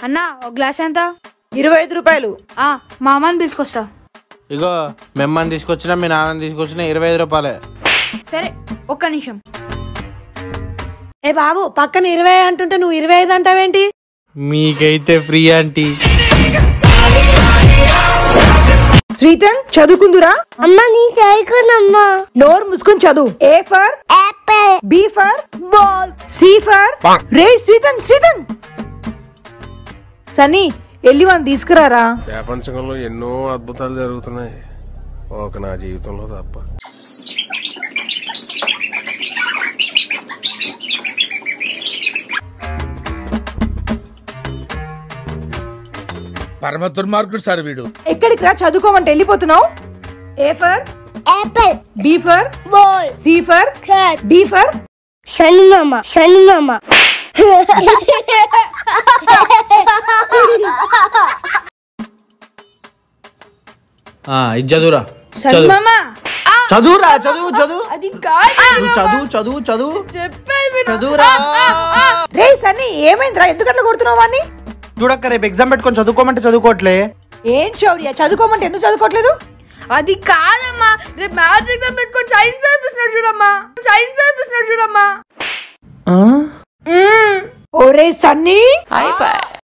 అన్న ఒక గ్లాస్ ఎంత ఇరవై ఐదు రూపాయలు ఆ, మా అమ్మని పిలుచుకొస్తా ఇగో మిమ్మల్ని తీసుకొచ్చినా మీ నాన్నని తీసుకొచ్చినా ఇరవై ఐదు రూపాయలే సరే ఒక్క నిమిషం ఏ బాబు పక్కన ఇరవై అంటుంటే నువ్వు ఇరవై ఐదు అంటావేంటి మీకైతే ఫ్రీ ఆంటీ శ్రీతన్ చదువుకుందురా అమ్మా నీ చదువుకున్నమ్మా నోరు మూసుకొని చదువు A for apple B for ball C for రే శ్రీతన్ శ్రీతన్ సన్నీ వెళ్ళి వాళ్ళని తీసుకురారా ప్రపంచంలో ఎన్నో అద్భుతాలు జరుగుతున్నాయి ఒక నా జీవితంలో తప్ప పరమ దుర్మార్గుడు సార్ వీడు ఎక్కడికి రా చదువుకోమంటే వెళ్ళిపోతున్నావు A for apple B for ball C for cat D for శని మామ శని మామ ఆ, ఇది చదువురా సరే చదువు మామ ఆ, చదువురా చదువు చదువు అది కాదు నువ్వు చదువు చదువు చదువు చెప్పేది విను. చదువురా రే సన్నీ ఏమైందిరా ఎందుకు అట్లా కొడుతున్నావు వాడిని చూడక్క రేపు ఎగ్జామ్ పెట్టుకొని చదువుకోమంటే చదువుకోవట్లే ఏం శౌర్య చదువుకోమంటే ఎందుకు చదువుకోవట్లేదు అది కాదమ్మా రేపు మ్యాథ్స్ ఎగ్జామ్ పెట్టుకొని సైన్స్ చదివిస్తున్నాడు చూడమ్మా సైన్స్ చదివిస్తున్నాడు చూడమ్మా మ్మ్. ఒరే సన్నీ